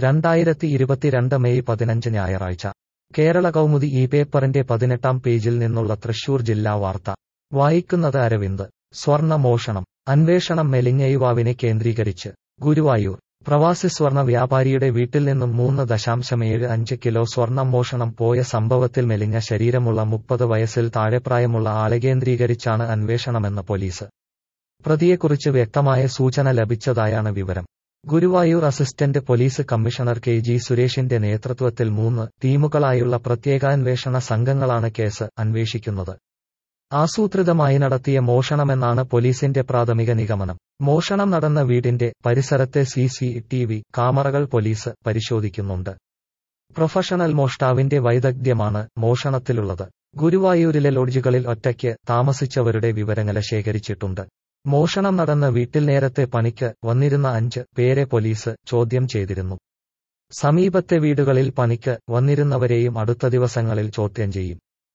രണ്ടായിരത്തി ഇരുപത്തിരണ്ട് മെയ് പതിനഞ്ച് ഞായറാഴ്ച കേരള കൗമുദി ഈ പേപ്പറിന്റെ പതിനെട്ടാം പേജിൽ നിന്നുള്ള തൃശൂർ ജില്ലാ വാർത്ത വായിക്കുന്നത് അരവിന്ദ് സ്വർണ്ണ മോഷണം അന്വേഷണം മെലിഞ്ഞ യുവാവിനെ കേന്ദ്രീകരിച്ച് ഗുരുവായൂർ പ്രവാസി സ്വർണ്ണ വ്യാപാരിയുടെ വീട്ടിൽ നിന്നും മൂന്ന് ദശാംശമേഴ് അഞ്ച് കിലോ സ്വർണം മോഷണം പോയ സംഭവത്തിൽ മെലിഞ്ഞ ശരീരമുള്ള മുപ്പത് വയസ്സിൽ താഴെ പ്രായമുള്ള ആളെ കേന്ദ്രീകരിച്ചാണ് അന്വേഷണമെന്ന് പോലീസ് പ്രതിയെക്കുറിച്ച് വ്യക്തമായ സൂചന ലഭിച്ചതായാണ് വിവരം Guruvayur assistant police commissioner K G സുരേഷിന്റെ നേതൃത്വത്തിൽ മൂന്ന് ടീമുകളായുള്ള പ്രത്യേകാന്വേഷണ സംഘങ്ങളാണ് കേസ് അന്വേഷിക്കുന്നത് ആസൂത്രിതമായി നടത്തിയ മോഷണമെന്നാണ് പോലീസിന്റെ പ്രാഥമിക നിഗമനം മോഷണം നടന്ന വീടിന്റെ പരിസരത്തെ സി സി ടി വി ക്യാമറകൾ പോലീസ് പരിശോധിക്കുന്നുണ്ട് പ്രൊഫഷണൽ മോഷ്ടാവിന്റെ വൈദഗ്ധ്യമാണ് മോഷണത്തിലുള്ളത് ഗുരുവായൂരിലെ ലോഡ്ജുകളിൽ ഒറ്റയ്ക്ക് താമസിച്ചവരുടെ വിവരങ്ങൾ ശേഖരിച്ചിട്ടുണ്ട് മോഷണം നടന്ന വീട്ടിൽ നേരത്തെ പണിക്ക് വന്നിരുന്ന അഞ്ച് പേരെ പോലീസ് ചോദ്യം ചെയ്തിരുന്നു സമീപത്തെ വീടുകളിൽ പണിക്ക് വന്നിരുന്നവരെയും അടുത്ത ദിവസങ്ങളിൽ ചോദ്യം ചെയ്യും